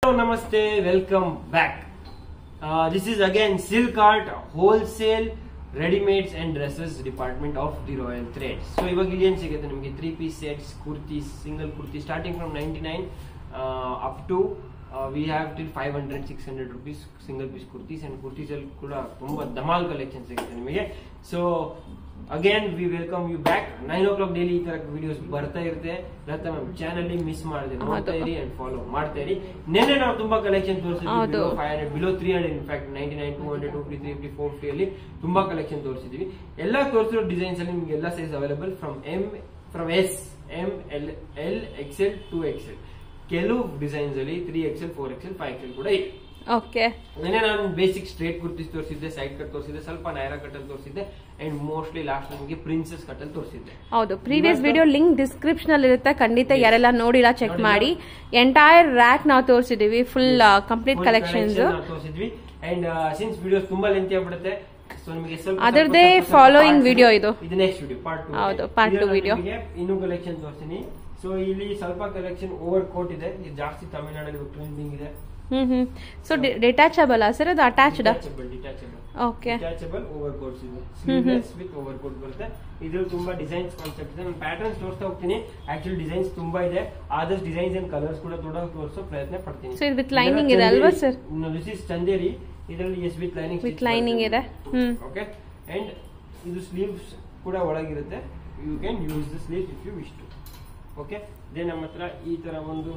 Hello, namaste, welcome back. Uh, this is again Silk Art Wholesale Ready-Mades and Dresses Department of the Royal Threads. So ಇವಾಗ ಇಲ್ಲಿ ಏನ್ ಸಿಗುತ್ತೆ ನಿಮಗೆ three piece sets kurtis single kurti starting from ninety nine up to we have till five hundred six hundred rupees single piece kurtis and kurtis ಅಲ್ಲಿ ಕೂಡ ತುಂಬಾ ಧಮಾಲ್ collection ಸಿಗುತ್ತೆ ನಿಮಗೆ so again we welcome you back nine o'clock daily ಈ ತರ videos ಬರ್ತಾ ಇರುತ್ತೆ ಲತಾ ಮ್ಯಾಮ್ ಚಾನಲ್ ಮಿಸ್ ಮಾಡಿದೆ ನೋಡ್ತಾ ಇರಿ ಅಂಡ್ ಫಾಲೋ ಮಾಡ್ತಾ ಇರಿ ನಿನ್ನೆ ನಾವು ತುಂಬಾ ಕಲೆಕ್ಷನ್ ತೋರಿಸಿದ್ವಿ ಹೌದು. Five hundred below three hundred in fact ninety nine two hundred two fifty three fifty four fifty ಅಲ್ಲಿ ತುಂಬಾ ಕಲೆಕ್ಷನ್ ತೋರಿಸಿದ್ವಿ ಎಲ್ಲ ತೋರಿಸಿರೋ ಡಿಸೈನ್ಸ್ ಅಲ್ಲಿ ನಿಮ್ಗೆ ಎಲ್ಲ size available from M from S M L L XL two XL ಕೆಲವು designs ಅಲ್ಲಿ three XL four XL five XL ಕೂಡ ಇದೆ ಓಕೆ ನೆನ್ನೆ ನಾನು ಬೇಸಿಕ್ ಸ್ಟ್ರೇಟ್ ಕುರ್ತೀಸ್ ತೋರಿಸಿದ್ದೆ ಸೈಡ್ ಕಟ್ ತೋರಿಸಿದ್ದೆ ಸ್ವಲ್ಪ ನೈರಾ ಕಟ್ ಅಲ್ಲಿ ತೋರಿಸಿದ್ದೆ ಅಂಡ್ ಮೋಸ್ಟ್ಲಿ ಲಾಸ್ಟ್ ನಿಮಗೆ ಪ್ರಿನ್ಸಸ್ ಕಟ್ ಅಲ್ಲಿ ತೋರಿಸಿದ್ದೆ ಹೌದು ಪ್ರೀವಿಯಸ್ ವಿಡಿಯೋ ಲಿಂಕ್ ಡಿಸ್ಕ್ರಿಪ್ಷನ್ ಅಲ್ಲಿ ಇರುತ್ತೆ ಖಂಡಿತ ಯಾರೆಲ್ಲ ನೋಡಿಲ್ಲ ಚೆಕ್ ಮಾಡಿ ಎಂಟೈರ್ ರ್ಯಾಕ್ ನಾವು ತೋರಿಸಿದೀವಿ ಫುಲ್ ಕಂಪ್ಲೀಟ್ ಕಲೆಕ್ಷನ್ಸ್ ತೋರಿಸಿದ್ವಿ ಅಂಡ್ ಸಿನ್ಸ್ ವಿಡಿಯೋಸ್ ತುಂಬಾ ಲೆಂತಿ ಆಗ್ಬಿಡುತ್ತೆ ಸೊ ನಿಮಗೆ ಸ್ವಲ್ಪ ಅದ್ರದ್ದೇ ಸ್ವಲ್ಪ ಸ್ವಲ್ಪ following parts video ಇದು. ಇದು ನೆಕ್ಸ್ಟ್ ವಿಡಿಯೋ ಪಾರ್ಟ್ ಟು ಹೌದು, part two video. ಇನ್ನೂ ಕಲೆಕ್ಷನ್ ತೋರಿಸ್ತೀನಿ ಸೊ ಇಲ್ಲಿ ಸ್ವಲ್ಪ ಕಲೆಕ್ಷನ್ ಓವರ್ ಕೋಟ್ ಇದೆ ಇದು ಜಾಸ್ತಿ ತಮಿಳ್ನಾಡಲ್ಲಿ ಟ್ರೆಂಡಿಂಗ್ ಇದೆ hmm hmm so detachable sir ಅದು attached detachable detachable okay detachable over coats ಇದೆ ಸ್ಲೀವ್ಲೆಸ್ ವಿತ್ ಓವರ್ ಕೋಟ್ ಬರುತ್ತೆ ಇದ್ರಲ್ಲಿ ತುಂಬಾ ಡಿಸೈನ್ಸ್ ಕಾನ್ಸೆಪ್ಟ್ ಇದೆ ನಾನು ಪ್ಯಾಟರ್ನ್ಸ್ ತೋರಿಸ್ತಾ ಹೋಗ್ತೀನಿ ಆಕ್ಚುಲಿ ಡಿಸೈನ್ಸ್ ತುಂಬಾ ಇದೆ ಆದಷ್ಟು ಡಿಸೈನ್ಸ್ ಅಂಡ್ ಕಲರ್ಸ್ ಕೂಡ ಕೂಡ ತೋರಿಸೋ ಪ್ರಯತ್ನ ಪಡ್ತೀನಿ So, ಇದು with lining ಇದೆ ಅಲ್ವಾ sir? ದಿಸ್ ಇಸ್ ಚಂದೇರಿ ಇದರಲ್ಲಿ yes with lining with lining ಇದೆ ಹ್ಮ್ ಓಕೆ ಅಂಡ್ ಇದು ಸ್ಲೀವ್ಸ್ ಕೂಡ ಒಳಗಿರುತ್ತೆ you can use the sleeves if you wish to okay they ನಮ್ಮ ಹತ್ರ ಈ ತರ ಒಂದು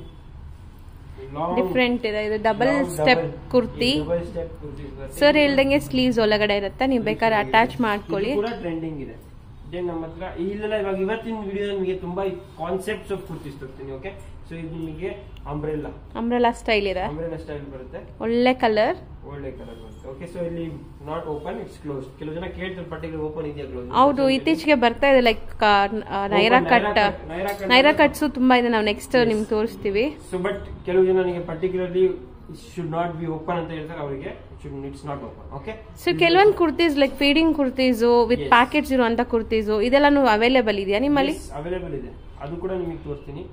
long- ಡಿಫ್ರೆಂಟ್ ಇದೆ ಇದು double long step double- kurti ಈ double step ಕುರ್ತಿ ಬರುತ್ತೆ. ಸರ್ ಹೇಳ್ದಂಗೆ ಸ್ಲೀವ್ಸ್ ಒಳಗಡೆ ಇರುತ್ತೆ ನೀವು ಬೇಕಾದ್ರೆ ಅಟ್ಯಾಚ್ ಮಾಡ್ಕೊಳ್ಳಿ ಇದು ಕೂಡ ಟ್ರೆಂಡಿಂಗ್ ಇದೆ ದೆನ್ ನಮ್ಮ ಹತ್ರ ಇಲ್ಲೆಲ್ಲ ಇವಾಗ ಇವತ್ತಿನ ವಿಡಿಯೋ ನಿಮಗೆ ತುಂಬಾ ಕಾನ್ಸೆಪ್ಟ್ಸ್ ಆಫ್ ಕುರ್ತೀಸ್ ತೋರಿಸ್ತೀನಿ ಓಕೆ ಸೊ ಇದು ನಿಮಗೆ ಅಂಬ್ರೆಲ್ಲಾ ಅಂಬ್ರೆಲಾ ಸ್ಟೈಲ್ ಇದೆ ಅಂಬ್ರೆಲ್ಲಾ ಸ್ಟೈಲ್ ಬರುತ್ತೆ ಒಳ್ಳೆ ಕಲರ್ ಒಳ್ಳೆ ಕಲರ್ ಬರುತ್ತೆ ಓಕೆ ಸೊ ಇಲ್ಲಿ ನಾಟ್ ಓಪನ್ ಇಟ್ಸ್ ಕ್ಲೋಸ್ ಕೆಲವು ಜನ ಕೇಳ್ತಾರೆ ಪರ್ಟಿಕ್ಯುಲರ್ ಓಪನ್ ಇದೆಯಾ ಕ್ಲೋಸ್ ಹೌದು ಇತ್ತೀಚೆಗೆ ಬರ್ತಾ ಇದೆ like Naira Open cut Naira cut- Naira cut Naira cuts ತುಂಬಾ ಇದೆ ನಾವು ನೆಕ್ಸ್ಟ್ ನಿಮ್ಗೆ ತೋರಿಸ್ತೀವಿ ಸೊ ಬಟ್ ಕೆಲವು ಜನ ನನಗೆ particularly should not be open ಅಂತ ಹೇಳ್ತಾರೆ ಅವರಿಗೆ it's not open okay so ಕೆಲವೊಂದು kurtis like feeding kurtis with Yes. Packets ಇರುವಂತ ಕುರ್ತೀಸು ಇದೆಲ್ಲಾನು ಅವೈಲೇಬಲ್ ಇದೆಯಾ ನಿಮ್ಮಲ್ಲಿ ಅವೈಲೇಬಲ್ ಇದೆ ಅದು ಕೂಡ ನಿಮಗೆ ತೋರಿಸ್ತೀನಿ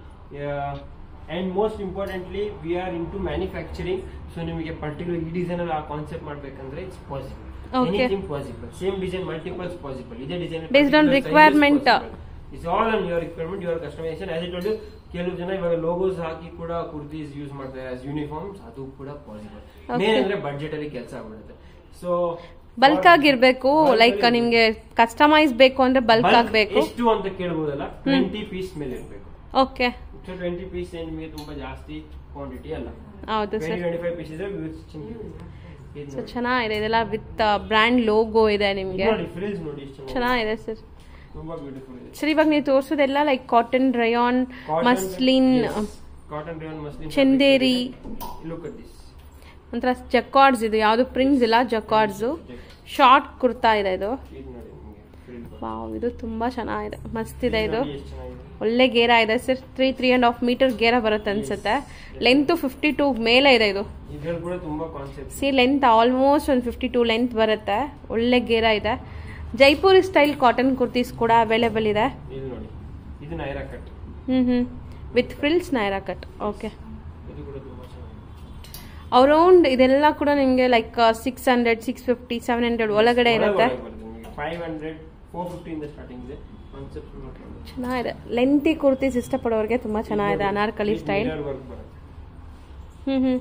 and most importantly we are into manufacturing so ನಿಮಗೆ ಪರ್ಟಿಕ್ಯುಲರ್ ಈ ಡಿಸೈನ್ ಅಲ್ಲಿ ಆ ಕಾನ್ಸೆಪ್ಟ್ ಮಾಡ್ಬೇಕಂದ್ರೆ it's possible Okay. Anything possible same design multiples possible ಇದೇ design Based on requirement. It's all on your requirement your customization as it ಕೆಲವು ಜನ ಇವಾಗ logos ಹಾಕಿ ಕೂಡ ಕುರ್ತೀಸ್ ಯೂಸ್ ಮಾಡ್ತಾರೆ ಆಸ್ ಯೂನಿಫಾರ್ಮ್ಸ್ ಅದು ಕೂಡ ಪಾಸಿಬಲ್ Okay. ಮೇನ್ ಅಂದ್ರೆ ಬಡ್ಜೆಟ್ ಅಲ್ಲಿ ಕೆಲಸ ಆಗ್ಬಿಡುತ್ತೆ ಸೊ ಬಲ್ಕ್ ಆಗಿರ್ಬೇಕು ಲೈಕ್ ನಿಮ್ಗೆ ಕಸ್ಟಮೈಸ್ ಬೇಕು ಅಂದ್ರೆ ಬಲ್ಕ್ ಆಗ್ಬೇಕು ಎಷ್ಟು ಅಂತ ಕೇಳ್ಬೋದಲ್ಲ ಟ್ವೆಂಟಿ ಪೀಸ್ ಮೇಲೆ ಇರಬೇಕು ಓಕೆ ಸೊ ಟ್ವೆಂಟಿ ಪೀಸ್ ನಿಮಗೆ ತುಂಬಾ ಜಾಸ್ತಿ ಕ್ವಾಂಟಿಟಿ ಅಲ್ಲ ಹೌದು twenty sir twenty five piece ಇದೆ ಇದು ಸೊ ಚೆನ್ನಾಗಿದೆ ಇದೆಲ್ಲ ವಿತ್ ಬ್ರ್ಯಾಂಡ್ ಲೋಗೋ ಇದೆ ನಿಮ್ಗೆ ನೋಡಿ ಫ್ರಿಲ್ಸ್ ನೋಡಿ ಎಷ್ಟು ಚೆನ್ನಾಗಿದೆ. ಚೆನ್ನಾಗಿದೆ ಸರ್ ತುಂಬಾ ಬ್ಯೂಟಿಫುಲ್ ಇದೆ ಸರ್ ಇವಾಗ ನೀವು ತೋರಿಸೋದೆಲ್ಲ like cotton rayon muslin cotton rayon muslin Chanderi. Look at this ಒಂಥರ ಜಕಾರ್ಡ್ಸ್ ಇದು ಯಾವುದು ಪ್ರಿಂಟ್ಸ್ ಇಲ್ಲ ಜಕಾರ್ಡ್ಸ್ ಶಾರ್ಟ್ ಕುರ್ತಾ ಇದೆ ಇದು ಇದು ನೋಡಿ ನಿಮಗೆ ಫ್ರಿಲ್ ವಾವ್ ಇದು ತುಂಬಾ ಚೆನ್ನಾಗಿದೆ ಮಸ್ತ್ ಇದೆ ಇದು ಎಷ್ಟು ಚೆನ್ನಾಗಿದೆ ಒಳ್ಳೆ ಗೇರ ಇದೆ sir three three and half metre ಗೇರ ಬರುತ್ತೆ ಅನ್ಸುತ್ತೆ ಲೆಂತ್ ಫಿಫ್ಟಿ ಟೂ ಮೇಲೆ ಇದೆ ಇದು ಇದ್ರಲ್ಲಿ ಕೂಡ ತುಂಬಾ ಕಾನ್ಸೆಪ್ಟ್ ಸಿ ಲೆಂತ್ ಆಲ್ಮೋಸ್ಟ್ ಒಂದು ಫಿಫ್ಟಿ ಟೂ ಲೆಂತ್ ಬರುತ್ತೆ ಒಳ್ಳೆ ಗೇರ ಇದೆ ಜೈಪುರಿ ಸ್ಟೈಲ್ ಕಾಟನ್ ಕುರ್ತೀಸ್ ಕೂಡ ಅವೈಲೇಬಲ್ ಇದೆ ಇದು ನೋಡಿ ಇದು Naira cut hmm hmm with frills Naira cut okay ಇದು ಕೂಡ ತುಂಬಾ ಚೆನ್ನಾಗಿದೆ ಅರೌಂಡ್ ಇದೆಲ್ಲ ಕೂಡ ನಿಮಗೆ like six hundred six fifty seven hundred ಒಳಗಡೆ ಇರುತ್ತೆ ಫೈವ್ ಹಂಡ್ರೆಡ್ ಫೋರ್ ಫಿಫ್ಟಿ ಇಂದ ಸ್ಟಾರ್ಟಿಂಗ್ ಇದೆ ಕಾನ್ಸೆಪ್ಟ್ ನೋಡ್ಕೊಂಡು ಚೆನ್ನಾಗಿದೆ ಲೆಂತಿ ಕುರ್ತೀಸ್ ಇಷ್ಟಪಡೋರಿಗೆ ತುಂಬಾ ಚೆನ್ನಾಗಿದೆ ಅನಾರ್ಕಲಿ ಸ್ಟೈಲ್ ವರ್ಕ್ ಬರುತ್ತೆ ಹ್ಮ್ ಹ್ಮ್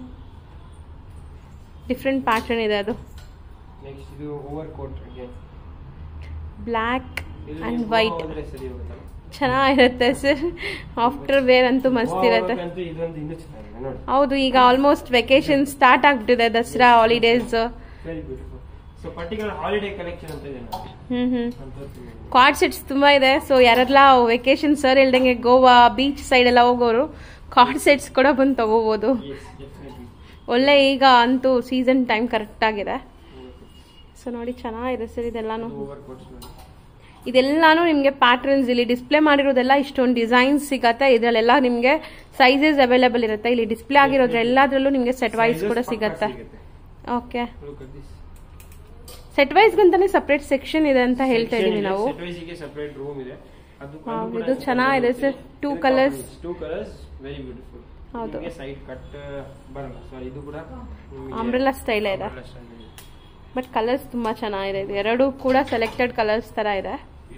ಡಿಫ್ರೆಂಟ್ ಪ್ಯಾಟರ್ನ್ ಇದೆ ಅದು ನೆಕ್ಸ್ಟ್ ಇದು over coat again black and white ಹೋದ್ರೆ ಸರಿ ಹೋಗುತ್ತಲ್ಲ ಚೆನ್ನಾಗಿರುತ್ತೆ ಸರ್ ಆಫ್ಟರ್ ವೇರ್ ಅಂತೂ ಮಸ್ತ್ ಇರುತ್ತೆ ಹೋಗ್ಬೇಕಂತೂ ಇದೊಂದು ಇನ್ನೂ ಚೆನ್ನಾಗಿದೆ ನೋಡಿ ಹೌದು ಈಗ ಆಲ್ಮೋಸ್ಟ್ ವೆಕೇಶನ್ ಸ್ಟಾರ್ಟ್ ಆಗ್ಬಿಟ್ಟಿದೆ Dasara holidays very beautiful so particular holiday collection ಅಂತ ಇದೆ ನೋಡಿ ಹ್ಮ್ ಹ್ಮ್ ಅಂತ ತೋರಿಸ್ತೀನಿ. ಕಾರ್ಡ್ ಸೆಟ್ಸ್ ತುಂಬಾ ಇದೆ ಸೊ ಯಾರೆಲ್ಲ ವೆಕೇಶನ್ ಸರ್ ಹೇಳ್ದಂಗೆ ಗೋವಾ ಬೀಚ್ ಸೈಡ್ ಎಲ್ಲ ಹೋಗೋರು ಕಾರ್ಡ್ ಸೆಟ್ಸ್ ಕೂಡ ಬಂದು ತಗೋಬಹುದು Yes, definitely. ಒಳ್ಳೆ ಈಗ ಅಂತೂ ಸೀಸನ್ ಟೈಮ್ ಕರೆಕ್ಟ್ ಆಗಿದೆ ಸೊ ನೋಡಿ ಚೆನ್ನಾಗಿದೆ ಸರ್ ಇದೆಲ್ಲಾನು ಇದು ಓವರ್ ಕೋಟ್ಸ್ ನೋಡಿ ಇದೆಲ್ಲಾನು ನಿಮಗೆ ಪ್ಯಾಟರ್ನ್ಸ್ ಇಲ್ಲಿ ಡಿಸ್ಪ್ಲೇ ಮಾಡಿರೋದೆಲ್ಲ ಇಷ್ಟೊಂದು ಡಿಸೈನ್ಸ್ ಸಿಗತ್ತೆ ಇದರಲ್ಲೆಲ್ಲ ನಿಮಗೆ ಸೈಜಸ್ ಅವೈಲೇಬಲ್ ಇರುತ್ತೆ ಇಲ್ಲಿ ಡಿಸ್ಪ್ಲೇ ಆಗಿರೋದ್ರ ಎಲ್ಲದರಲ್ಲೂ ನಿಮಗೆ ಸೆಟ್ ವೈಸ್ Sizes ಕೂಡ ಪಕ್ಕ ಸಿಗತ್ತೆ ಸಿಗುತ್ತೆ. Okay Look at this. Set wise ಅಂತಾನೆ ಸಪರೇಟ್ ಸೆಕ್ಷನ್ ಇದೆ ಅಂತ ಹೇಳ್ತಾ Section ಇದೀವಿ ಇದೆ, ನಾವು set wise ಗೆ separate room ಇದೆ ಅದು Wow, ಅದು ಕೂಡ ಇದು separate ಚೆನ್ನಾಗಿದೆ room sir. ಇದೆ. Two ಇದು colours. combination. Two colours, very beautiful. ಹೌದು. ಸೈಡ್ ಕಟ್ ಬರಲ್ಲ ಸೊ ಇದು ಕೂಡ ಅಂಬ್ರೆಲಾ ಸ್ಟೈಲ್ ಇದೆ ಬಟ್ ಕಲರ್ಸ್ ತುಂಬಾ ಚೆನ್ನಾಗಿದೆ ಇದು ಎರಡು ಕೂಡ ಸೆಲೆಕ್ಟೆಡ್ ಕಲರ್ಸ್ ತರ ಇದೆ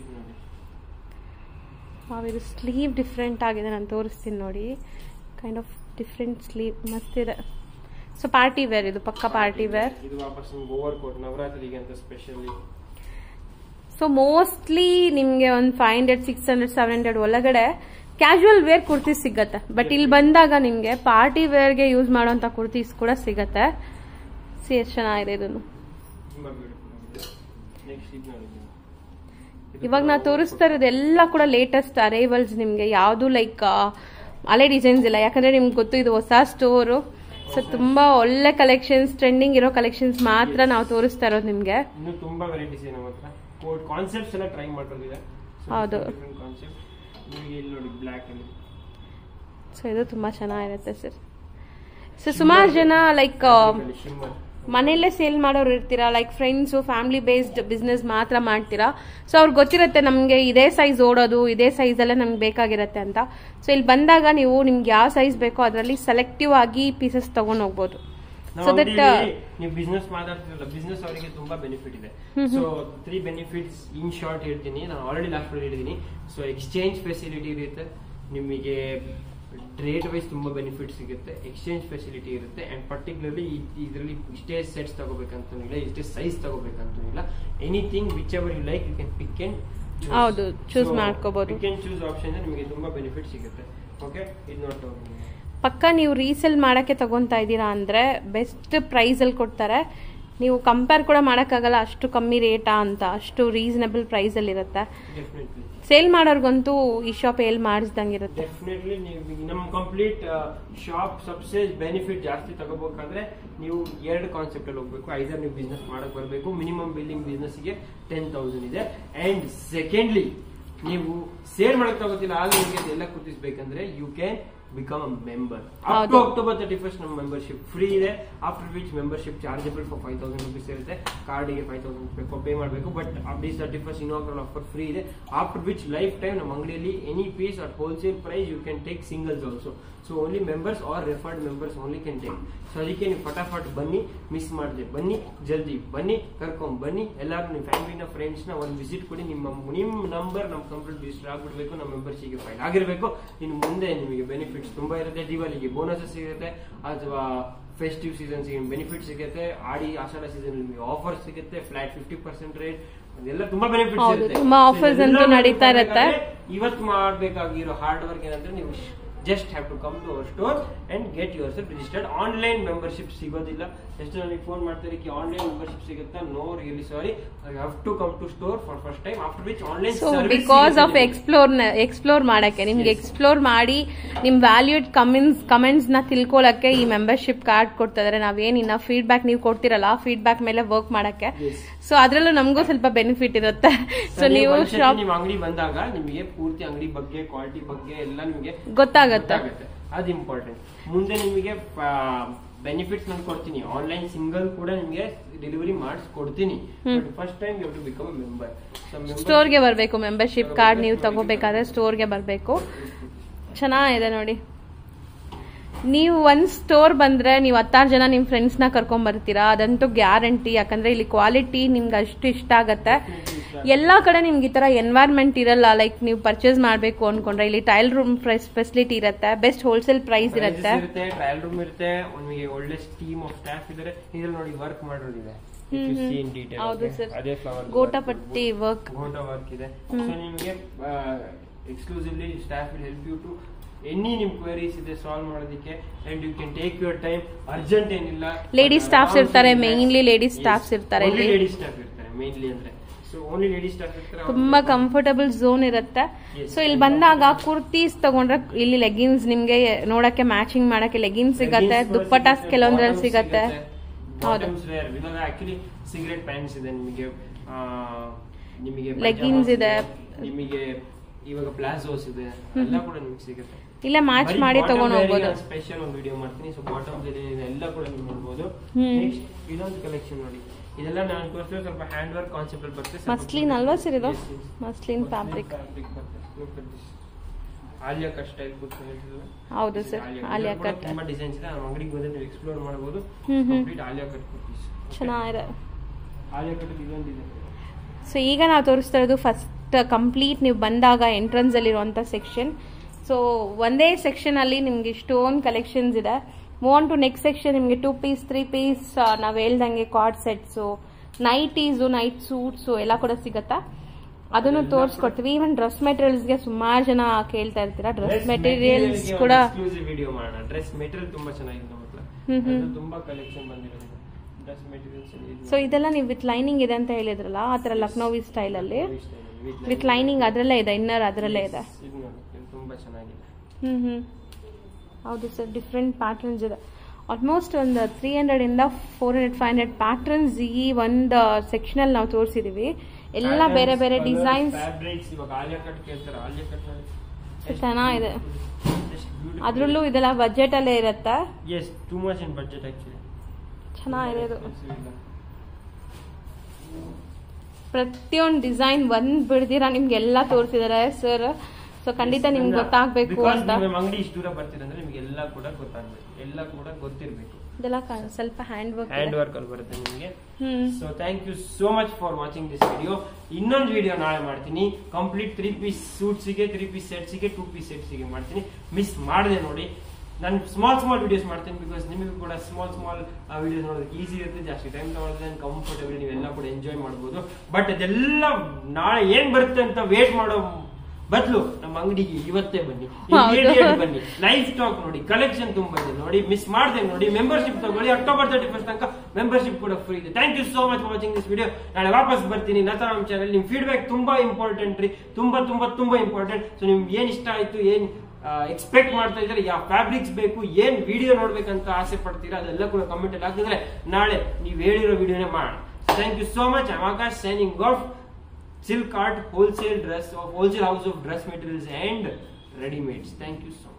ವಾವ್, ಇದು ಸ್ಲೀವ್ ಡಿಫ್ರೆಂಟ್ ಆಗಿದೆ ನಾನು ತೋರಿಸ್ತೀನಿ ನೋಡಿ ಕೈಂಡ್ ಆಫ್ ಡಿಫ್ರೆಂಟ್ ಸ್ಲೀವ್ ಮಸ್ತ್ ಇದೆ ಸೊ ಪಾರ್ಟಿ ವೇರ್ ಇದು ಪಕ್ಕ ಪಾರ್ಟಿ ವೇರ್ ಇದು ವಾಪಸ್ ನಿಮ್ಗೆ ಓವರ್ ಕೋಟ್ ನವರಾತ್ರಿಗೆ ಅಂತ ಸ್ಪೆಷಲಿ ಸೊ ಮೋಸ್ಟ್ಲಿ ನಿಮಗೆ ಒಂದು five hundred six hundred seven hundred ಒಳಗಡೆ ಕ್ಯಾಶುವಲ್ ವೇರ್ ಕುರ್ತೀಸ್ ಸಿಗತ್ತೆ ಬಟ್ ಇಲ್ಲಿ ಬಂದಾಗ ನಿಮಗೆ ಪಾರ್ಟಿ ವೇರ್ಗೆ ಯೂಸ್ ಮಾಡುವಂತ ಕುರ್ತೀಸ್ ಕೂಡ ಸಿಗತ್ತೆ ಸಿ ಎಷ್ಟು ಚೆನ್ನಾಗಿದೆ ಇದನ್ನು ತುಂಬಾ ಬ್ಯೂಟಿಫುಲ್ ಆಗಿದೆ ನೆಕ್ಸ್ಟ್ ಇದು ನೋಡಿ ನೀವು. ಇದು ಇವಾಗ ನಾ ಕೂಡ ತೋರಿಸ್ತಾ ಇರೋದು ಎಲ್ಲ ಕೂಡ ಲೇಟೆಸ್ಟ್ ಅರೈವಲ್ಸ್ ನಿಮಗೆ ಯಾವುದು ಲೈಕ್ ಹಳೆ ಡಿಸೈನ್ಸ್ ಇಲ್ಲ ಯಾಕಂದ್ರೆ ನಿಮ್ಗೆ ಗೊತ್ತು ಇದು ಹೊಸ ಸ್ಟೋರು ಸೊ ತುಂಬಾ ಒಳ್ಳೆ ಕಲೆಕ್ಷನ್ಸ್ ಟ್ರೆಂಡಿಂಗ್ ಇರೋ ಕಲೆಕ್ಷನ್ಸ್ ಮಾತ್ರ ನಾವು ತೋರಿಸ್ತಾ ಇರೋದು ನಿಮ್ಗೆ ಇನ್ನು ತುಂಬಾ ವೆರೈಟೀಸ್ ಇದೆ ನಮ್ಮ ಹತ್ರ ಕೋಟ್ ಕಾನ್ಸೆಪ್ಟ್ಸ್ ಎಲ್ಲ ಟ್ರೈ ಮಾಡಿರೋದಿದೆ ಹೌದು. ಕಾನ್ಸೆಪ್ಟ್ ನಿಮಗೆ ಇಲ್ಲಿ ನೋಡಿ ಬ್ಲ್ಯಾಕ್ ಅಲ್ಲಿ ಸೊ ಇದು ತುಂಬಾ ಚೆನ್ನಾಗಿರುತ್ತೆ ಸರ್ ಸೊ ಸುಮಾರು ಜನ ಲೈಕ್ ಶಿಮ್ಮರ್ ಮನೆಯಲ್ಲೇ ಸೇಲ್ ಮಾಡೋರು ಇರ್ತೀರಾ like friends family based business ಮಾತ್ರ ಮಾಡ್ತೀರಾ ಸೊ ಅವ್ರಿಗೆ ಗೊತ್ತಿರುತ್ತೆ ನಮಗೆ ಇದೇ ಸೈಜ್ ಓಡೋದು ಇದೇ ಸೈಜಲ್ಲೇ ನಮ್ಗೆ ಬೇಕಾಗಿರುತ್ತೆ ಅಂತ ಸೊ ಇಲ್ಲಿ ಬಂದಾಗ ನೀವು ನಿಮ್ಗೆ ಯಾವ ಸೈಜ್ ಬೇಕೋ ಅದರಲ್ಲಿ ಸೆಲೆಕ್ಟಿವ್ ಆಗಿ ಪೀಸಸ್ ತಗೊಂಡ್ ಹೋಗ್ಬೋದು ನಾವು ಸೊ ದಟ್ ಅಂಗಡಿಲಿ ನೀವು ಬಿಸ್ನೆಸ್ ಮಾತಾಡ್ತಿರಲ್ಲ ಬಿಸ್ನೆಸ್ ಅವರಿಗೆ ತುಂಬಾ ಬೆನಿಫಿಟ್ ಇದೆ so three benefits in short ಹೇಳ್ತೀನಿ ನಾನು ಆಲ್ರೆಡಿ ಲಾಸ್ಟ್ ಹೇಳಿದ್ದೀನಿ ಸೊ ಎಕ್ಸ್ಚೇಂಜ್ ಫೆಸಿಲಿಟಿ ಇರುತ್ತೆ ನಿಮಗೆ ರೇಟ್ ವೈಸ್ ತುಂಬಾ ಬೆನಿಫಿಟ್ ಸಿಗುತ್ತೆ ಎಕ್ಸ್ಚೇಂಜ್ ಫೆಸಿಲಿಟಿ ಇರುತ್ತೆ ಅಂಡ್ ಪರ್ಟಿಕ್ಯುಲರ್ಲಿ ಇದರಲ್ಲಿ ಇಷ್ಟೇ ಸೆಟ್ಸ್ ತಗೋಬೇಕಂತೂ ಇಲ್ಲ ಇಷ್ಟೇ ಸೈಜ್ ತಗೋಬೇಕಂತೂ ಇಲ್ಲ anything which ever you like you can pick and ಹೌದು, choose ಮಾಡ್ಕೋಬೋದು. ಪಿಕ್ ಅಂಡ್ ಚೂಸ್ ಆಪ್ಷನ್ ನಿಮಗೆ ತುಂಬಾ ಬೆನಿಫಿಟ್ ಸಿಗುತ್ತೆ ಓಕೆ ಇದು ನೋಡ್ತಾ ಪಕ್ಕ ನೀವು ರೀಸೇಲ್ ಮಾಡಕ್ಕೆ ತಗೊಂತಾ ಇದ್ದೀರಾ ಅಂದ್ರೆ ಬೆಸ್ಟ್ ಪ್ರೈಸ್ ಅಲ್ಲಿ ಕೊಡ್ತಾರೆ ನೀವು ಕಂಪೇರ್ ಕೂಡ ಮಾಡಕ್ಕಾಗಲ್ಲ ಅಷ್ಟು ಕಮ್ಮಿ ರೇಟಾ ಅಂತ ಅಷ್ಟು ರೀಸನಬಲ್ ಪ್ರೈಸ್ ಅಲ್ಲಿ ಇರುತ್ತೆ ಡೆಫಿನೆಟ್ಲಿ ಸೇಲ್ ಮಾಡೋರ್ಗಂತೂ ಈ ಶಾಪ್ ಎಲ್ಲಿ ಮಾಡಿಸ್ದಂಗಿರುತ್ತೆ ಡೆಫಿನೆಟ್ಲಿ ನೀವು ನಮ್ಮ ಕಂಪ್ಲೀಟ್ ಶಾಪ್ ಸಬ್ಸೆ ಬೆನಿಫಿಟ್ ಜಾಸ್ತಿ ತಗೋಬೇಕಂದ್ರೆ ನೀವು ಎರಡು ಕಾನ್ಸೆಪ್ಟ್ ಅಲ್ಲಿ ಹೋಗ್ಬೇಕು ಐದರ್ ನೀವು ಬಿಸ್ನೆಸ್ ಮಾಡಕ್ ಬರಬೇಕು ಮಿನಿಮಮ್ ಬಿಲ್ಲಿಂಗ್ ಬಿಸ್ನೆಸ್ ಗೆ ಟೆನ್ ತೌಸಂಡ್ ಇದೆ ಅಂಡ್ ಸೆಕೆಂಡ್ಲಿ ನೀವು ಸೇಲ್ ಮಾಡಕ್ ತಗೋತಿಲ್ಲ ಆಗ ನಿಮಗೆ ಅದೆಲ್ಲ ಕುದಿಸ್ಬೇಕಂದ್ರೆ you can become a member up ಹೌದು. ಟು ಅಕ್ಟೋಬರ್ ತರ್ಟಿ ಫಸ್ಟ್ ನಮ್ಮ ಮೆಂಬರ್ಶಿಪ್ ಫ್ರೀ ಇದೆ after which membership chargeable for five thousand rupees ಇರುತ್ತೆ ಕಾರ್ಡಿಗೆ ಫೈವ್ ತೌಸಂಡ್ ಬೇಕು ಪೇ ಮಾಡಬೇಕು ಬಟ್ ಅಪ್ಡೇಸ್ thirty first inaugural offer free ಇದೆ ಆಫ್ಟರ್ ವಿಚ್ ಲೈಫ್ ಟೈಮ್ ನಮ್ಮ ಅಂಗಡಿಯಲ್ಲಿ any piece at wholesale price you can take singles also so only members are referred members only can take so ಅದಕ್ಕೆ ನೀವು ಫಟಾಫಟ್ ಬನ್ನಿ miss ಮಾಡದೆ ಬನ್ನಿ ಜಲ್ದಿ ಬನ್ನಿ ಕರ್ಕೊಂಡ್ ಬನ್ನಿ ಎಲ್ಲರೂ ನಿಮ್ಮ ಫ್ಯಾಮಿಲಿನ ಫ್ರೆಂಡ್ಸ್ನ ಒಂದು ವಿಸಿಟ್ ಕೊಡಿ ನಿಮ್ಮ ನಿಮ್ಮ ನಂಬರ್ ನಮ್ಮ ಕಂಪ್ಲೀಟ್ ರಿಜಿಸ್ಟರ್ ಆಗ್ಬಿಡ್ಬೇಕು ನಮ್ಮ ಮೆಂಬರ್ಶಿಪ್ಗೆ ಫೈಲ್ ಆಗಿರಬೇಕು ಇನ್ನು ಮುಂದೆ ನಿಮಗೆ ಬೆನಿಫಿಟ್ಸ್ ತುಂಬಾ ಇರುತ್ತೆ ದಿವಾಲಿಗೆ ಬೋನಸ್ ಸಿಗುತ್ತೆ ಅಥವಾ ಫೆಸ್ಟಿವ್ ಸೀಸನ್ ಬೆನಿಫಿಟ್ ಸಿಗುತ್ತೆ ಆಡಿ ಆಷಾಢ ಸೀಸನ್ ನಿಮಗೆ ಆಫರ್ ಸಿಗುತ್ತೆ ಫ್ಲಾಟ್ ಫಿಫ್ಟಿ ಪರ್ಸೆಂಟ್ ರೇಟ್ ಅದೆಲ್ಲ ತುಂಬಾ ಬೆನಿಫಿಟ್ಸ್ ಹೌದು, ಇರುತ್ತೆ ತುಂಬಾ So offers ಇದೆಲ್ಲ ಅಂತೂ ನಡೀತಾ ಇರುತ್ತೆ. ಇವತ್ತು ಮಾಡಬೇಕಾಗಿರೋ ಹಾರ್ಡ್ ವರ್ಕ್ ಏನಂದ್ರೆ ನೀವು just have to come to our store and get yourself registered online membership ಸಿಗೋದಿಲ್ಲ ಎಷ್ಟು ನನಗೆ ಫೋನ್ ಮಾಡ್ತಾರೆ ಕಿ ಆನ್ಲೈನ್ ಮೆಂಬರ್ಶಿಪ್ ಸಿಗುತ್ತಾ no really sorry I have to come to store for first time after which online so because of explore explore ಮಾಡಕ್ಕೆ ನಿಮ್ಗೆ explore ಮಾಡಿ ನಿಮ್ ವ್ಯಾಲ್ಯೂಡ್ ಕಮೆಂಟ್ಸ್ ಕಮೆಂಟ್ಸ್ ನ ತಿಳ್ಕೊಳಕ್ಕೆ ಈ ಮೆಂಬರ್ಶಿಪ್ ಕಾರ್ಡ್ ಕೊಡ್ತಾ ಇದಾರೆ ನಾವೇನಿನ್ನ ಫೀಡ್ಬ್ಯಾಕ್ ನೀವು ಕೊಡ್ತಿರಲ್ಲ ಫೀಡ್ಬ್ಯಾಕ್ ಮೇಲೆ ವರ್ಕ್ ಮಾಡಕ್ಕೆ Yes. ಸೊ ಅದ್ರಲ್ಲೂ ನಮಗೂ ಸ್ವಲ್ಪ ಬೆನಿಫಿಟ್ ಇರುತ್ತೆ ಸೊ ನೀವು ಶಾಪ್ ನಿಮ್ಮ ಅಂಗಡಿ ಬಂದಾಗ ನಿಮಗೆ ಪೂರ್ತಿ ಅಂಗಡಿ ಬಗ್ಗೆ ಕ್ವಾಲಿಟಿ ಬಗ್ಗೆ ಎಲ್ಲ ನಿಮಗೆ ಗೊತ್ತಾಗತ್ತೆ ಗೊತ್ತಾಗುತ್ತೆ ಅದು ಇಂಪಾರ್ಟೆಂಟ್ ಮುಂದೆ ನಿಮಗೆ ಬೆನಿಫಿಟ್ಸ್ ನಾನು ಕೊಡ್ತೀನಿ ಆನ್ಲೈನ್ ಸಿಂಗಲ್ ಕೂಡ ನಿಮಗೆ ಡೆಲಿವರಿ ಮಾಡಿಸ್ಕೊಡ್ತೀನಿ but first time you to become member ಸ್ಟೋರ್ಗೆ ಬರಬೇಕು ಮೆಂಬರ್ಶಿಪ್ ಕಾರ್ಡ್ ನೀವು ತಗೋಬೇಕಾದ್ರೆ ಸ್ಟೋರ್ಗೆ ಬರಬೇಕು ಚೆನ್ನಾಗಿದೆ ನೋಡಿ ನೀವು ಒಂದ್ ಸ್ಟೋರ್ ಬಂದ್ರೆ ನೀವು ಹತ್ತಾರು ಜನ ನಿಮ್ ಫ್ರೆಂಡ್ಸ್ ನ ಕರ್ಕೊಂಡ್ ಬರ್ತೀರಾ ಅದಂತೂ ಗ್ಯಾರಂಟಿ ಯಾಕಂದ್ರೆ ಇಲ್ಲಿ ಕ್ವಾಲಿಟಿ ನಿಮ್ಗೆ ಅಷ್ಟು ಇಷ್ಟ ಆಗತ್ತೆ ಎಲ್ಲಾ ಕಡೆ ನಿಮ್ಗೆ ಈ ತರ ಎನ್ವೈರ್ಮೆಂಟ್ ಇರಲ್ಲ ಲೈಕ್ ನೀವು ಪರ್ಚೇಸ್ ಮಾಡ್ಬೇಕು ಅನ್ಕೊಂಡ್ರೆ ಇಲ್ಲಿ ಟೈಲ್ ರೂಮ್ ಫೆಸಿಲಿಟಿ ಇರುತ್ತೆ ಬೆಸ್ಟ್ ಹೋಲ್ಸೇಲ್ ಪ್ರೈಸ್ ಇರುತ್ತೆ ಇರುತ್ತೆ ಟ್ರಯಲ್ ರೂಮ್ ಇರುತ್ತೆ ನಿಮಗೆ ಒಳ್ಳೆ ಟೀಮ್ ಆಫ್ ಸ್ಟಾಫ್ ಇದಾರೆ ಇದ್ರಲ್ಲಿ ನೋಡಿ ವರ್ಕ್ ಮಾಡೋದಿದೆ ಡೀಟೇಲ್ ಹೌದು sir. ಅದೇ ಫ್ಲವರ್ ಗೋಟಪಟ್ಟಿ ವರ್ಕ್ ಗೋಟ ವರ್ಕ್ ಇದೆ ಸೊ ನಿಮಗೆ exclusively staff will help you to any ನಿಮ್ ಕ್ವೆರೀಸ್ ಇದೆ ಸಾಲ್ವ್ ಮಾಡೋದಕ್ಕೆ and you can take your time urgent ಏನಿಲ್ಲ Lady staffs ಇರ್ತಾರೆ, mainly lady staffs ಇರ್ತಾರೆ ಇಲ್ಲಿ. ಲೇಡಿ ಸ್ಟಾಫ್ ಇರ್ತಾರೆ ಮೇನ್ಲಿ ಅಂದ್ರೆ ಸೊ ಓನ್ಲಿ ಲೇಡಿ ಸ್ಟಾಫ್ ಇರ್ತಾರೆ ಅವ್ರು- ತುಂಬಾ ಕಂಫರ್ಟಬಲ್ ಝೋನ್ ಇರುತ್ತೆ Yes. ಸೊ ಇಲ್ಲಿ ಬಂದಾಗ ಕುರ್ತೀಸ್ ತಗೊಂಡ್ರೆ ಇಲ್ಲಿ ಲೆಗಿನ್ಸ್ ನಿಮ್ಗೆ ನೋಡಕ್ಕೆ ಮ್ಯಾಚಿಂಗ್ ಮಾಡಕ್ಕೆ ಲೆಗಿನ್ಸ್ ಸಿಗತ್ತೆ Leggings ದುಪ್ಪಟಾಸ್ ಸಿಗುತ್ತೆ, ಕೆಲವೊಂದ್ರಲ್ಲಿ bottoms ಸಿಗತ್ತೆ ಸಿಗುತ್ತೆ, ಹೌದು bottoms wear. ಇವಾಗ ಆಕ್ಚುಲಿ ಸಿಗರೆಟ್ ಪ್ಯಾಂಟ್ಸ್ ಇದೆ ನಿಮಗೆ ಆ, ನಿಮಗೆ Leggings pajamas ಇದೆ. ನಿಮಗೆ ಇವಾಗ ಪ್ಲಾಜೋಸ್ ಇದೆ ಎಲ್ಲ ಕೂಡ ನಿಮಗೆ ಸಿಗುತ್ತೆ ಇಲ್ಲೇ ಮ್ಯಾಚ್ ಮಾಡಿ ತಗೊಂಡ್ ಹೋಗ್ಬೋದು ಸ್ಪೆಷಲ್ ಒಂದು ವಿಡಿಯೋ ಮಾಡ್ತೀನಿ ಸೊ ಬಾಟಮ್ಸ್ ಇದೆ ಎಲ್ಲ ಕೂಡ ನೀವು ನೋಡ್ಬೋದು ಹ್ಮ್. ನೆಕ್ಸ್ಟ್ ಇದೊಂದು ಕಲೆಕ್ಷನ್ ನೋಡಿ ಇದೆಲ್ಲ ನಾನು ತೋರಿಸಿದ್ರೆ ಸ್ವಲ್ಪ ಹ್ಯಾಂಡ್ ವರ್ಕ್ ಕಾನ್ಸೆಪ್ಟ್ ಅಲ್ಲಿ ಬರುತ್ತೆ ಸ್ವಲ್ಪ ಮಸ್ಲಿನ್ ಅಲ್ವಾ ಸರ್ ಇದು Yes, yes. Muslin fabric fabric ಬರುತ್ತೆ. Look at this. Alia cut style ಕೂತ್ಕೊಂಡಿದ್ದು ಹೌದು ಸರ್ ಆಲಿಯಾ ಕಟ್ ತುಂಬಾ ಡಿಸೈನ್ಸ್ ಇದೆ ನಮ್ಮ ಅಂಗಡಿಗೆ ಬಂದ್ರೆ ನೀವು ಎಕ್ಸ್ಪ್ಲೋರ್ ಮಾಡಬಹುದು ಹ್ಮ್ ಹ್ಮ್ ಕಂಪ್ಲೀಟ್ ಆಲಿಯಾ ಕಟ್ ಕುರ್ತೀಸ್ ಚೆನ್ನಾಗಿದೆ ಆಲಿಯಾ ಕಟ್ ಇದೊಂದು ಡಿಸೈನ್ ಸೊ ಈಗ ನಾವು ತೋರಿಸ್ತಾ ಇರೋದು ಫಸ್ಟ್ ಕಂಪ್ಲೀಟ್ ನೀವು ಬಂದಾಗ ಎಂಟ್ರೆನ್ಸಲ್ಲಿರುವಂಥ ಸೆಕ್ಷನ್ ಸೊ ಒಂದೇ ಸೆಕ್ಷನಲ್ಲಿ ನಿಮಗೆ ಸ್ಟೋನ್ ಕಲೆಕ್ಷನ್ಸ್ ಇದೆ ಮೂವ್ ಟು ನೆಕ್ಸ್ಟ್ ಸೆಕ್ಷನ್ ನಿಮಗೆ ಟೂ ಪೀಸ್ ತ್ರೀ ಪೀಸ್ ನಾವು ಹೇಳ್ದಂಗೆ co-ord sets nighties night suits ಎಲ್ಲ ಕೂಡ ಸಿಗತ್ತಾ ಅದನ್ನು ತೋರಿಸ್ಕೊಡ್ತೀವಿ ಈವನ್ ಡ್ರೆಸ್ ಮೆಟೀರಿಯಲ್ಸ್ಗೆ ಸುಮಾರು ಜನ ಕೇಳ್ತಾ ಇರ್ತೀರಾ ಡ್ರೆಸ್ ಮೆಟೀರಿಯಲ್ಸ್ ಕೂಡ ಎಕ್ಸ್ಕ್ಲೂಸಿವ್ ವಿಡಿಯೋ ಮಾಡೋಣ ಡ್ರೆಸ್ ಮೆಟೀರಿಯಲ್ ತುಂಬಾ ಚೆನ್ನಾಗಿದೆ ನಮ್ಮ ಹತ್ರ ಹ್ಮ್ ಹ್ಮ್. ಅದ್ರಲ್ಲಿ ತುಂಬಾ ಕಲೆಕ್ಷನ್ ಬಂದಿರೋದು ಡ್ರೆಸ್ ಮೆಟೀರಿಯಲ್ಸ್ ಸೊ ಇದೆಲ್ಲ ನೀವು ವಿತ್ ಲೈನಿಂಗ್ ಇದೆ ಅಂತ ಹೇಳಿದ್ರಲ್ಲ ಆ ಥರ ಲಕ್ನೋವಿ ಸ್ಟೈಲಲ್ಲಿ ವಿತ್ ಲೈನಿಂಗ್ ಅದರಲ್ಲೇ ಇದೆ ಇನ್ನರ್ ಅದರಲ್ಲೇ ಇದೆ ಇದು ನೋಡಿ ಇದು ತುಂಬಾ ಚೆನ್ನಾಗಿದೆ ಹ್ಞೂ ಹ್ಞೂ ಹೌದು ಸರ್ ಡಿಫ್ರೆಂಟ್ ಪ್ಯಾಟರ್ನ್ಸ್ ಇದೆ ಆಲ್ಮೋಸ್ಟ್ ಒಂದು ತ್ರೀ ಹಂಡ್ರೆಡಿಂದ four hundred five hundred patterns ಈ ಒಂದು ಸೆಕ್ಷನಲ್ಲಿ ನಾವು ತೋರಿಸಿದ್ದೀವಿ ಎಲ್ಲ ಬೇರೆ ಬೇರೆ ಡಿಸೈನ್ಸ್ ಫ್ಯಾಬ್ರಿಕ್ಸ್ ಇವಾಗ ಆಲಿಯಾ ಕಟ್ ಕೇಳ್ತಾರೆ ಆಲಿಯಾ ಕಟ್ ಚೆನ್ನಾಗಿದೆ ಅದರಲ್ಲೂ ಇದೆಲ್ಲ ಬಜೆಟಲ್ಲೇ ಇರುತ್ತೆ yes too much in budget actually ಚೆನ್ನಾಗಿದೆ ಇದು ಪ್ರತಿಯೊಂದು ಡಿಸೈನ್ ಒಂದ್ ಬಿಡ್ದಿರ ನಿಮ್ಗೆಲ್ಲ ತೋರಿಸಿದ್ದಾರೆ ಸರ್ ಸೊ ಖಂಡಿತ ನಿಮ್ಗೆ ಗೊತ್ತಾಗ್ಬೇಕು ಅಂತ ನಿಮ್ಮ ಅಂಗಡಿ ಇಷ್ಟು ದೂರ ಬರ್ತೀರಂದ್ರೆ ನಿಮ್ಗೆ ಎಲ್ಲ ಕೂಡ ಗೊತ್ತಾಗ್ಬೇಕು ಎಲ್ಲ ಕೂಡ ಗೊತ್ತಿರ್ಬೇಕು ಇದೆಲ್ಲ ಕ- ಸ್ವಲ್ಪ ಹ್ಯಾಂಡ್ ವರ್ಕ್ ಹ್ಯಾಂಡ್ ವರ್ಕ್ ಅಲ್ಲಿ ಬರುತ್ತೆ ನಿಮಗೆ ಹ್ಮ್ so thank you so much for watching this video ಇನ್ನೊಂದು ವಿಡಿಯೋ ನಾಳೆ ಮಾಡ್ತೀನಿ ಕಂಪ್ಲೀಟ್ ತ್ರೀ ಪೀಸ್ ಸೂಟ್ಸಿಗೆ ತ್ರೀ ಪೀಸ್ ಸೆಟ್ಸಿಗೆ ಟೂ ಪೀಸ್ ಸೆಟ್ಸಿಗೆ ಮಾಡ್ತೀನಿ ಮಿಸ್ ಮಾಡದೆ ನೋಡಿ ನಾನು ಸ್ಮಾಲ್ ಸ್ಮಾಲ್ ವಿಡಿಯೋಸ್ ಮಾಡ್ತೀನಿ ಬಿಕಾಸ್ ನಿಮಗೂ ಕೂಡ ಸ್ಮಾಲ್ ಸ್ಮಾಲ್ ವಿಡಿಯೋಸ್ ನೋಡೋದಕ್ಕೆ ಈಸಿ ಇರುತ್ತೆ ಜಾಸ್ತಿ ಟೈಮ್ ತಗೊಳ್ಳೋದ್ರೆ ಕಂಫರ್ಟಬಲ್ ನೀವೆಲ್ಲ ಕೂಡ ಎಂಜಾಯ್ ಮಾಡ್ಬೋದು ಬಟ್ ಅದೆಲ್ಲ ನಾಳೆ ಏನ್ ಬರುತ್ತೆ ಅಂತ ವೇಟ್ ಮಾಡೋ ಬದಲು ನಮ್ಮ ಅಂಗಡಿಗೆ ಇವತ್ತೇ ಬನ್ನಿ ಹೌದು. Immediate ಬನ್ನಿ ಲೈವ್ ಸ್ಟಾಕ್ ನೋಡಿ ಕಲೆಕ್ಷನ್ ತುಂಬಾ ಇದೆ ನೋಡಿ ಮಿಸ್ ಮಾಡದೆ ನೋಡಿ ಮೆಂಬರ್ಶಿಪ್ ತಗೊಳ್ಳಿ ಅಕ್ಟೋಬರ್ ತರ್ಟಿ ಫಸ್ಟ್ ತನಕ ಮೆಂಬರ್ಶಿಪ್ ಕೂಡ ಫ್ರೀ ಇದೆ thank you so much watching this video ನಾಳೆ ವಾಪಸ್ ಬರ್ತೀನಿ ಲತಾ ನಮ್ಮ ಚಾನಲ್ ನಿಮ್ ಫೀಡ್ಬ್ಯಾಕ್ ತುಂಬಾ ಇಂಪಾರ್ಟೆಂಟ್ ರೀ ತುಂಬಾ ತುಂಬಾ ತುಂಬಾ ಇಂಪಾರ್ಟೆಂಟ್ ಸೊ ನಿಮ್ಗೆ ಏನ್ ಇಷ್ಟ ಆಯ್ತು ಏನ್ ಎಕ್ಸ್ಪೆಕ್ಟ್ ಮಾಡ್ತಾ ಇದ್ರೆ ಯಾವ ಫ್ಯಾಬ್ರಿಕ್ಸ್ ಬೇಕು ಏನ್ ವಿಡಿಯೋ ನೋಡ್ಬೇಕಂತ ಆಸೆ ಪಡ್ತೀರಾ ಅದೆಲ್ಲ ಕೂಡ ಕಮೆಂಟ್ ಅಲ್ಲಿ ಹಾಕಿದ್ರೆ ನಾಳೆ ನೀವು ಹೇಳಿರೋ ವಿಡಿಯೋನೇ ಮಾಡೋಣ thank you so much Akash signing off Silk Art Wholesale Dress of Wholesale House of Dress Materials and Ready-Mades. Thank you so much.